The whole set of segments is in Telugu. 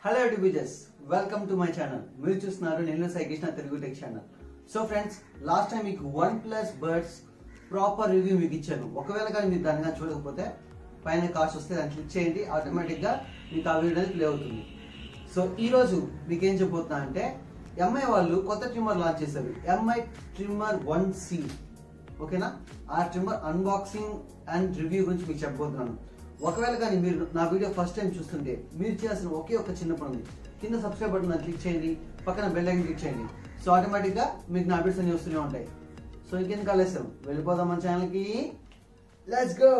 హలో డివిజెస్ వెల్కమ్ టు మై ఛానల్ మీరు చూస్తున్నారు నేను Saikrishna Telugu tech channel so friends last time మీకు OnePlus buds proper review మీకు ఇచ్చాను ఒకవేళ కానీ మీరు దానిగా చూడకపోతే పైన కార్డ్స్ వస్తే దాన్ని క్లిక్ చేయండి ఆటోమేటిక్ గా మీకు ఆ వీడియో ప్లే అవుతుంది సో ఈ రోజు మీకు ఏం చెప్పబోతున్నా అంటే ఎంఐ వాళ్ళు కొత్త ట్రిమ్మర్ లాంచ్ చేశారు ఎంఐ ట్రిమ్మర్ వన్ సి ఓకేనా ఆ ట్రిమ్మర్ అన్బాక్సింగ్ అండ్ రివ్యూ గురించి మీకు చెప్పబోతున్నాను ఒకవేళ కానీ మీరు నా వీడియో ఫస్ట్ టైం చూస్తుంటే మీరు చేయాల్సిన ఒకే ఒక చిన్న పని ఉంది కింద సబ్స్క్రైబ్ బటన్ క్లిక్ చేయండి పక్కన బెల్ ఐకన్ క్లిక్ చేయండి సో ఆటోమేటిక్ గా మీకు నా అప్డేట్స్ అన్ని వస్తూనే ఉంటాయి సో ఇంకెందుకు ఆలస్యం వెళ్ళిపోదాం మన ఛానల్కి let's go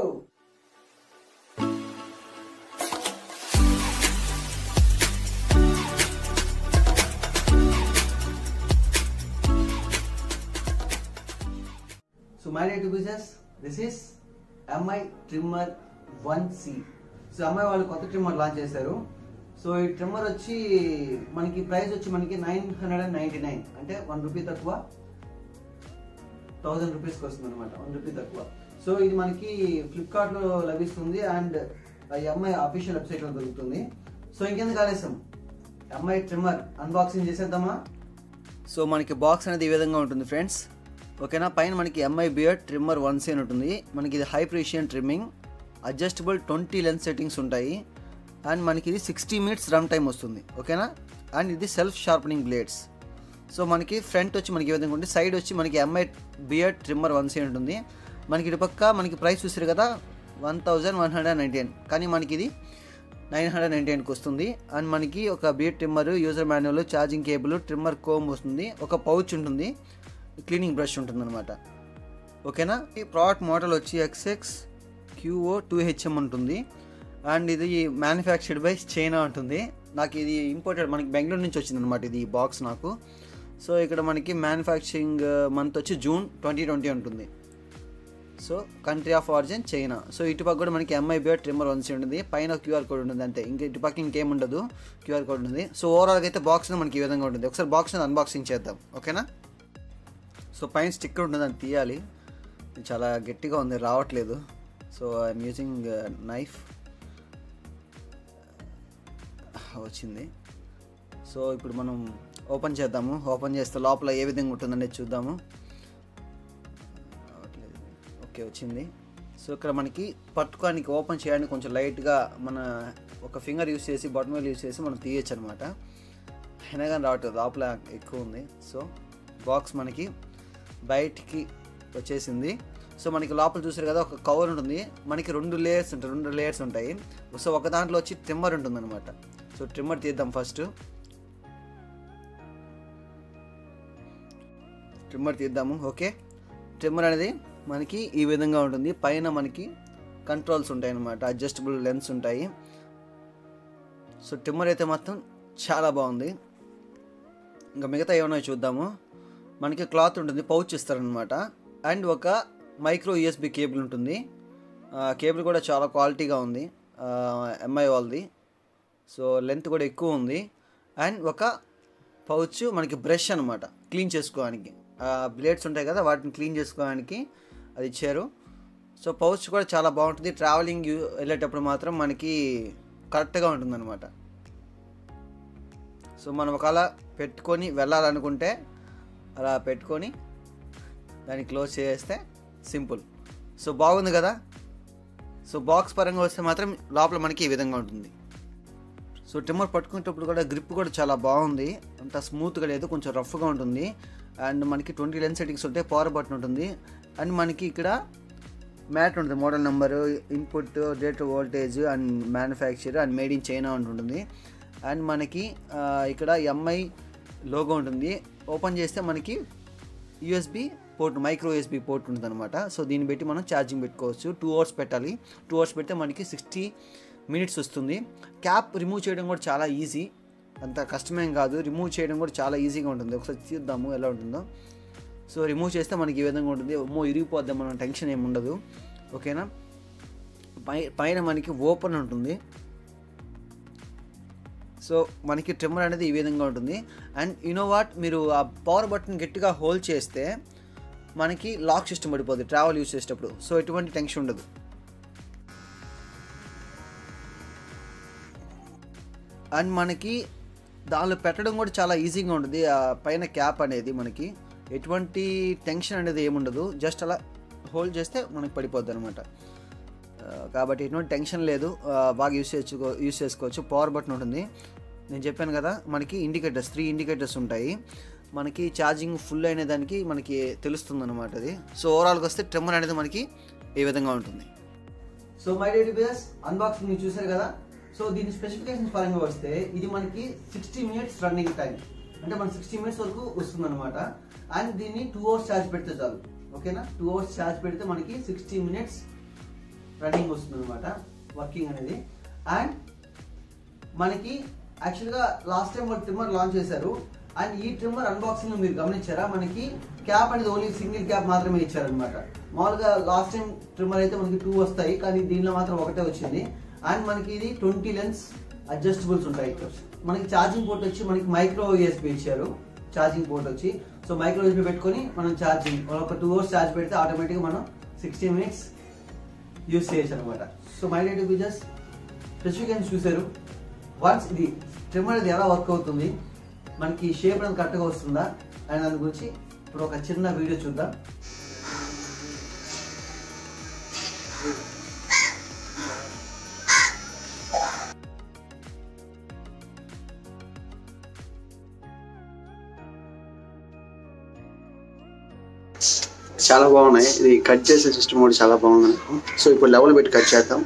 so my day to business this is Mi trimmer one C so Mi వాళ్ళు కొత్త ట్రిమ్మర్ లాంచ్ చేశారు సో ఈ ట్రిమ్మర్ వచ్చి మనకి ప్రైస్ వచ్చి మనకి nine hundred and ninety nine అంటే వన్ రూపీ తక్కువ థౌజండ్ రూపీస్కి వస్తుంది అనమాట వన్ రూపీ తక్కువ సో ఇది మనకి ఫ్లిప్కార్ట్లో లభిస్తుంది అండ్ ఎంఐ అఫీషియల్ వెబ్సైట్లో దొరుకుతుంది సో ఇంకెందుకు ఆలస్యం ఎంఐ ట్రిమ్మర్ అన్బాక్సింగ్ చేసేద్దామా సో మనకి బాక్స్ అనేది ఈ విధంగా ఉంటుంది ఫ్రెండ్స్ ఓకేనా పైన మనకి Mi beard trimmer one C అని ఉంటుంది మనకి ఇది high precision trimming adjustable twenty lens settings ఉంటాయి అండ్ మనకి ఇది సిక్స్టీ మినిట్స్ రన్ టైం వస్తుంది ఓకేనా అండ్ ఇది సెల్ఫ్ షార్పనింగ్ బ్లేడ్స్ సో మనకి ఫ్రంట్ వచ్చి మనకి ఈ విధంగా ఉంటుంది సైడ్ వచ్చి మనకి Mi beard trimmer one C ఉంటుంది మనకి ఇటు పక్క మనకి ప్రైస్ చూసారు కదా one thousand one hundred ninety కానీ మనకి ఇది నైన్ హండ్రెడ్ నైంటీ నైన్కి వస్తుంది అండ్ మనకి ఒక beard trimmer user manual charging cable trimmer comb వస్తుంది ఒక పౌచ్ ఉంటుంది క్లీనింగ్ బ్రష్ ఉంటుంది అనమాట ఓకేనా ఈ ప్రోడక్ట్ మోడల్ వచ్చి ఎక్స్ఎక్స్ క్యూఓ టూ హెచ్ఎం ఉంటుంది అండ్ ఇది మ్యానుఫ్యాక్చర్డ్ బై చైనా ఉంటుంది నాకు ఇది ఇంపోర్టెడ్ మనకి బెంగళూరు నుంచి వచ్చింది అనమాట ఇది ఈ బాక్స్ నాకు సో ఇక్కడ మనకి మ్యానుఫ్యాక్చరింగ్ మంత్ వచ్చి జూన్ ట్వంటీ ట్వంటీ ఉంటుంది so country of origin China so ఇటుపక్క కూడా మనకి ఎంఐ బియర్ ట్రిమ్మర్ వన్స్ ఉంటుంది పైన క్యూఆర్ కోడ్ ఉంటుంది అంతే ఇంకా ఇటుపక్క ఇంకేం ఉండదు క్యూఆర్ కోడ్ ఉంటుంది సో ఓవరాల్గా అయితే బాక్స్ మనకి ఈ విధంగా ఉంటుంది ఒకసారి బాక్స్ అన్బాక్సింగ్ చేద్దాం ఓకేనా సో పైన స్టిక్కర్ ఉంటుంది అది తీయాలి ఇది చాలా గట్టిగా ఉంది రావట్లేదు సో ఐఎమ్ యూజింగ్ నైఫ్ వచ్చింది సో ఇప్పుడు మనం ఓపెన్ చేద్దాము ఓపెన్ చేస్తే లోపల ఏ విధంగా ఉంటుందనేది చూద్దాము రావట్లేదు ఓకే వచ్చింది సో ఇక్కడ మనకి పట్టుకోనికి ఓపెన్ చేయడానికి కొంచెం లైట్గా మన ఒక ఫింగర్ యూస్ చేసి బటన్ వేల్ యూస్ చేసి మనం తీయచ్చు అనమాట అయినా కానీ రావట్లేదు లోపల ఎక్కువ ఉంది సో బాక్స్ మనకి బయటికి వచ్చేసింది సో మనకి లోపల చూసారు కదా ఒక కవర్ ఉంటుంది మనకి రెండు లేయర్స్ ఉంటాయి రెండు లేయర్స్ ఉంటాయి సో ఒక దాంట్లో వచ్చి ట్రిమ్మర్ ఉంటుంది అనమాట సో ట్రిమ్మర్ తీద్దాం ఫస్ట్ ట్రిమ్మర్ తీద్దాము ఓకే ట్రిమ్మర్ అనేది మనకి ఈ విధంగా ఉంటుంది పైన మనకి కంట్రోల్స్ ఉంటాయి అన్నమాట అడ్జస్టబుల్ లెన్స్ ఉంటాయి సో ట్రిమ్మర్ అయితే మొత్తం చాలా బాగుంది ఇంకా మిగతా ఏమైనా చూద్దాము మనకి క్లాత్ ఉంటుంది పౌచ్ ఇస్తారనమాట అండ్ ఒక మైక్రో యూఎస్బి కేబుల్ ఉంటుంది కేబుల్ కూడా చాలా క్వాలిటీగా ఉంది ఎంఐ వాళ్ళది సో లెంత్ కూడా ఎక్కువ ఉంది అండ్ ఒక పౌచ్ మనకి బ్రష్ అనమాట క్లీన్ చేసుకోవడానికి బ్లేడ్స్ ఉంటాయి కదా వాటిని క్లీన్ చేసుకోవడానికి అది ఇచ్చారు సో పౌచ్ కూడా చాలా బాగుంటుంది ట్రావెలింగ్ వెళ్ళేటప్పుడు మాత్రం మనకి కరెక్ట్గా ఉంటుందన్నమాట సో మనం ఒకవేళ పెట్టుకొని వెళ్ళాలనుకుంటే అలా పెట్టుకొని దాన్ని క్లోజ్ చేస్తే సింపుల్ సో బాగుంది కదా సో బాక్స్ పరంగా వస్తే మాత్రం లోపల మనకి ఈ విధంగా ఉంటుంది సో ట్రిమ్మర్ పట్టుకునేటప్పుడు కూడా గ్రిప్ కూడా చాలా బాగుంది అంత స్మూత్గా లేదు కొంచెం రఫ్గా ఉంటుంది అండ్ మనకి ట్వంటీ లెన్స్ సెట్టింగ్స్ ఉంటాయి పవర్ బటన్ ఉంటుంది అండ్ మనకి ఇక్కడ మ్యాట్ ఉంటుంది model number input date voltage and manufacture and made in China ఉంటుంది అండ్ మనకి ఇక్కడ ఎంఐ లోగో ఉంటుంది ఓపెన్ చేస్తే మనకి USB port micro USB port ఉంటుంది అనమాట సో దీన్ని పెట్టి మనం ఛార్జింగ్ పెట్టుకోవచ్చు టూ అవర్స్ పెట్టాలి టూ అవర్స్ పెడితే మనకి సిక్స్టీ మినిట్స్ వస్తుంది క్యాప్ రిమూవ్ చేయడం కూడా చాలా ఈజీ అంత కష్టమేం కాదు రిమూవ్ చేయడం కూడా చాలా ఈజీగా ఉంటుంది ఒకసారి చూద్దాము ఎలా ఉంటుందో సో రిమూవ్ చేస్తే మనకి ఈ విధంగా ఉంటుంది అమ్మో ఇరిగిపోద్దాం మనం టెన్షన్ ఏమి ఉండదు ఓకేనా పై పైన మనకి ఓపెన్ ఉంటుంది సో మనకి ట్రిమ్మర్ అనేది ఈ విధంగా ఉంటుంది అండ్ యూనో వాట్ మీరు ఆ పవర్ బటన్ గట్టిగా హోల్డ్ చేస్తే మనకి లాక్ సిస్టమ్ పడిపోద్ది ట్రావెల్ యూస్ చేసేటప్పుడు సో ఎటువంటి టెన్షన్ ఉండదు అండ్ మనకి దానిలో పెట్టడం కూడా చాలా ఈజీగా ఉంటుంది ఆ పైన క్యాప్ అనేది మనకి ఎటువంటి టెన్షన్ అనేది ఏముండదు జస్ట్ అలా హోల్డ్ చేస్తే మనకి పడిపోద్ది అనమాట కాబట్టి ఎటువంటి టెన్షన్ లేదు ఆ, బాగా యూస్ చేసుకో యూస్ చేసుకోవచ్చు పవర్ బటన్ ఉంటుంది నేను చెప్పాను కదా మనకి ఇండికేటర్స్ త్రీ ఇండికేటర్స్ ఉంటాయి మనకి ఛార్జింగ్ ఫుల్ అయిన దానికి మనకి తెలుస్తుంది అనమాట అది సో ఓవరాల్గా వస్తే ట్రిమ్మర్ అనేది మనకి ఈ విధంగా ఉంటుంది so my dear buddies unboxing మీరు చూసారు కదా సో దీని స్పెసిఫికేషన్స్ పరంగా వస్తే ఇది మనకి సిక్స్టీ మినిట్స్ రన్నింగ్ టైం అంటే మన సిక్స్టీ మినిట్స్ వరకు వస్తుంది అనమాట అండ్ దీన్ని టూ అవర్స్ ఛార్జ్ పెడితే చాలు ఓకేనా టూ అవర్స్ ఛార్జ్ పెడితే మనకి సిక్స్టీ మినిట్స్ రన్నింగ్ వస్తుంది అనమాట వర్కింగ్ అనేది అండ్ మనకి యాక్చువల్గా లాస్ట్ టైం వాళ్ళు ట్రిమ్మర్ లాంచ్ చేశారు అండ్ ఈ ట్రిమ్మర్ అన్బాక్సింగ్ లో మీరు గమనించారా మనకి క్యాప్ అనేది ఓన్లీ సింగిల్ క్యాప్ మాత్రమే ఇచ్చారనమాట మామూలుగా లాస్ట్ టైం ట్రిమ్మర్ అయితే మనకి టూ వస్తాయి కానీ దీనిలో మాత్రం ఒకటే వచ్చింది అండ్ మనకి ఇది ట్వంటీ లెన్స్ అడ్జస్టబుల్స్ ఉంటాయి మనకి ఛార్జింగ్ పోర్ట్ వచ్చి మనకి మైక్రో యూఎస్బి ఇచ్చారు ఛార్జింగ్ పోర్ట్ వచ్చి సో మైక్రో యూఎస్బి పెట్టుకొని మనం ఛార్జింగ్ ఒక టూ అవర్స్ ఛార్జ్ పెడితే ఆటోమేటిక్గా మనం సిక్స్టీ మినిట్స్ యూస్ చేయొచ్చు అనమాట so my dear buddies specification చూసారు వన్స్ ఇది ట్రిమ్మర్ ఇది ఎలా వర్క్ అవుతుంది మనకి షేప్ అనేది కరెక్ట్గా వస్తుందా అండ్ దాని గురించి ఇప్పుడు ఒక చిన్న వీడియో చూద్దాం చాలా బాగున్నాయి ఇది కట్ చేసే సిస్టమ్ కూడా చాలా బాగుంది నాకు సో ఇప్పుడు లెవెల్ పెట్టి కట్ చేద్దాం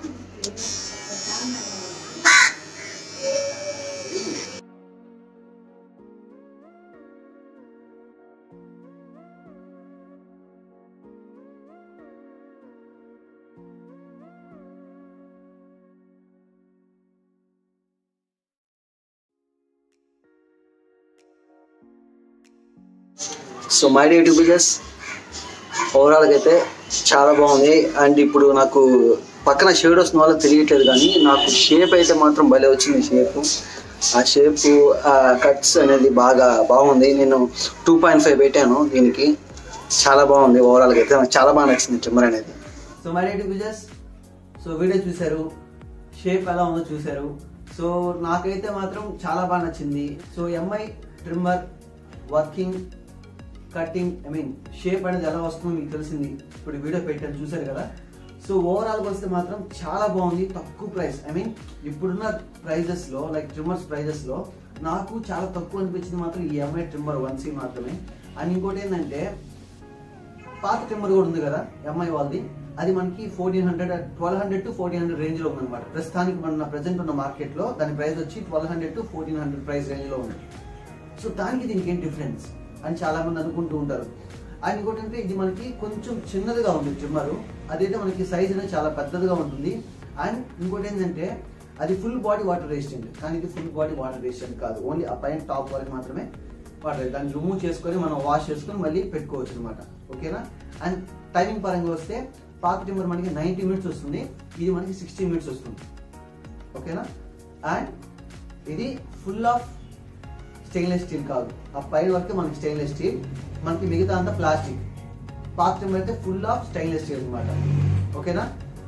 సో మై డే బిజెస్ ఓవరాల్గా అయితే చాలా బాగుంది అండ్ ఇప్పుడు నాకు పక్కన షేడ్ వస్తున్న వల్ల తెలియట్లేదు కానీ నాకు షేప్ అయితే మాత్రం భలే వచ్చింది షేప్ ఆ షేప్ ఆ కట్స్ అనేది బాగా బాగుంది నేను టూ పాయింట్ ఫైవ్ పెట్టాను దీనికి చాలా బాగుంది ఓవరాల్గా అయితే నాకు చాలా బాగా నచ్చింది ట్రిమ్మర్ అనేది so my dear buddies so video చూశారు షేప్ ఎలా ఉందో చూశారు సో నాకైతే మాత్రం చాలా బాగా నచ్చింది so MI trimmer working cutting I mean shape అనేది ఎలా వస్తుందో మీకు తెలిసింది ఇప్పుడు వీడియో పెట్టాను చూశారు కదా సో ఓవరాల్గా వస్తే మాత్రం చాలా బాగుంది తక్కువ ప్రైస్ ఐ మీన్ ఇప్పుడున్న ప్రైజెస్లో లైక్ ట్రిమ్మర్స్ ప్రైజెస్లో నాకు చాలా తక్కువ అనిపించింది మాత్రం ఈ ఎంఐ ట్రిమ్మర్ వన్ సి మాత్రమే అండ్ ఇంకోటి ఏంటంటే పాత ట్రిమ్మర్ కూడా ఉంది కదా ఎంఐ వాళ్ళది అది మనకి fourteen hundred twelve hundred to fourteen hundred range లో ఉందన్నమాట ప్రస్తుతానికి మన ప్రజెంట్ ఉన్న మార్కెట్ లో దాని ప్రైస్ వచ్చి twelve hundred to fourteen hundred price range లో ఉంది సో దానికి దీనికి ఏం డిఫరెన్స్ అని చాలా మంది అనుకుంటూ ఉంటారు అండ్ ఇంకోటి అంటే ఇది మనకి కొంచెం చిన్నదిగా ఉంది ట్రిమ్మర్ అదైతే మనకి సైజ్ అనేది చాలా పెద్దదిగా ఉంటుంది అండ్ ఇంకోటి ఏంటంటే అది ఫుల్ బాడీ వాటర్ రెసిస్టెంట్ కానీ ఇది ఫుల్ బాడీ వాటర్ రెసిస్టెంట్ కాదు ఓన్లీ ఆ పైన టాప్ వరకు మాత్రమే వాటర్ దాన్ని రిమూవ్ చేసుకొని మనం వాష్ చేసుకొని మళ్ళీ పెట్టుకోవచ్చు అనమాట ఓకేనా అండ్ టైమింగ్ పరంగా వస్తే పాత టిమ్మర్ మనకి నైంటీ మినిట్స్ వస్తుంది ఇది మనకి సిక్స్టీ మినిట్స్ వస్తుంది ఓకేనా అండ్ ఇది ఫుల్ ఆఫ్ స్టెయిన్లెస్ స్టీల్ కాదు ఆ పైన వరకు మనకి స్టెయిన్లెస్ స్టీల్ మనకి మిగతా అంతా ప్లాస్టిక్ పాత టిమ్మర్ అయితే ఫుల్ ఆఫ్ స్టెయిన్లెస్ స్టీల్ అనమాట ఓకేనా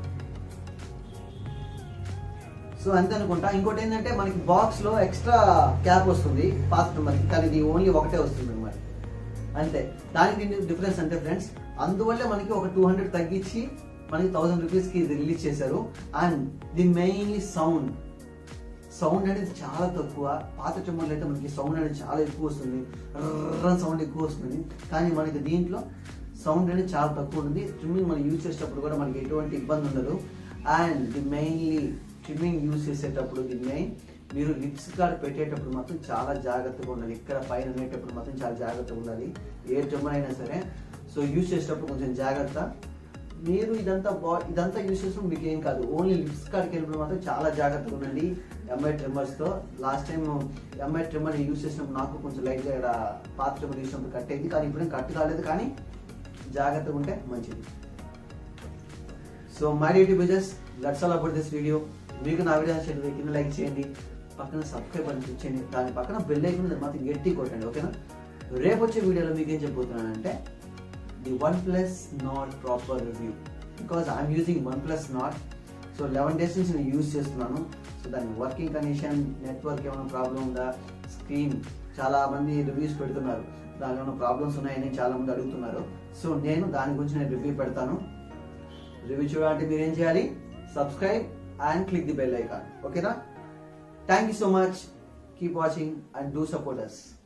సో అంతే అనుకుంటా ఇంకోటి ఏంటంటే మనకి బాక్స్ లో ఎక్స్ట్రా క్యాప్ వస్తుంది పాత టిమ్మర్కి కానీ ఇది ఓన్లీ ఒకటే వస్తుంది అనమాట అంతే దానికి దీనికి డిఫరెన్స్ అంటే ఫ్రెండ్స్ అందువల్లే మనకి ఒక టూ హండ్రెడ్ తగ్గించి మనకి థౌసండ్ రూపీస్ కి ఇది రిలీజ్ చేశారు and the mainly sound sound అనేది చాలా తక్కువ పాత చెమ్మర్లు అయితే మనకి సౌండ్ అనేది చాలా ఎక్కువ వస్తుంది సౌండ్ ఎక్కువ వస్తుంది కానీ మనకి దీంట్లో సౌండ్ అనేది చాలా తక్కువ ఉంటుంది ట్రిమ్మింగ్ మనం యూజ్ చేసేటప్పుడు కూడా మనకి ఎటువంటి ఇబ్బంది ఉండదు and the mainly trimming use చేసేటప్పుడు ది మెయిన్ మీరు లిప్స్ కాడ పెట్టేటప్పుడు మాత్రం చాలా జాగ్రత్తగా ఉండాలి ఇక్కడ పైన ఉండేటప్పుడు మాత్రం చాలా జాగ్రత్తగా ఉండాలి ఏ ట్రిమ్మర్ అయినా సరే సో యూజ్ చేసేటప్పుడు కొంచెం జాగ్రత్త మీరు ఇదంతా బా ఇదంతా యూజ్ చేసినప్పుడు మీకు ఏం కాదు ఓన్లీ లిప్స్ కాడికి వెళ్ళినప్పుడు మాత్రం చాలా జాగ్రత్తగా ఉండండి ఎంఐ ట్రిమ్మర్స్తో last time MI trimmer use చేసినప్పుడు నాకు కొంచెం లైట్గా ఇక్కడ పాత ట్రిమ్మర్ తీసినప్పుడు కట్ అయింది కానీ ఇప్పుడేం కట్ కాలేదు కానీ జాగ్రత్తగా ఉంటే మంచిది so my YouTube buddies that's all about this video మీకు నా వీడియో నచ్చినట్లయితే కింద లైక్ చేయండి పక్కన సబ్స్క్రైబ్ బటన్ క్లిక్ చేయండి దాని పక్కన బెల్ ఐకన్ దాన్ని మాత్రం గట్టి కొట్టండి ఓకేనా రేపు వచ్చే వీడియోలో మీకు ఏం చెప్పబోతున్నానంటే the OnePlus Nord proper review because I'm using OnePlus Nord so eleven days నుంచి నేను యూజ్ చేస్తున్నాను సో దాని వర్కింగ్ కండిషన్ నెట్వర్క్ ఏమైనా ప్రాబ్లం ఉందా స్క్రీన్ చాలా మంది రివ్యూస్ పెడుతున్నారు దానిలో ఏమైనా ప్రాబ్లమ్స్ ఉన్నాయని చాలా మంది అడుగుతున్నారు సో నేను దాని గురించి నేను రివ్యూ పెడతాను రివ్యూ చూడాలంటే మీరు ఏం చేయాలి subscribe and click the bell icon ఓకేనా thank you so much keep watching and do support us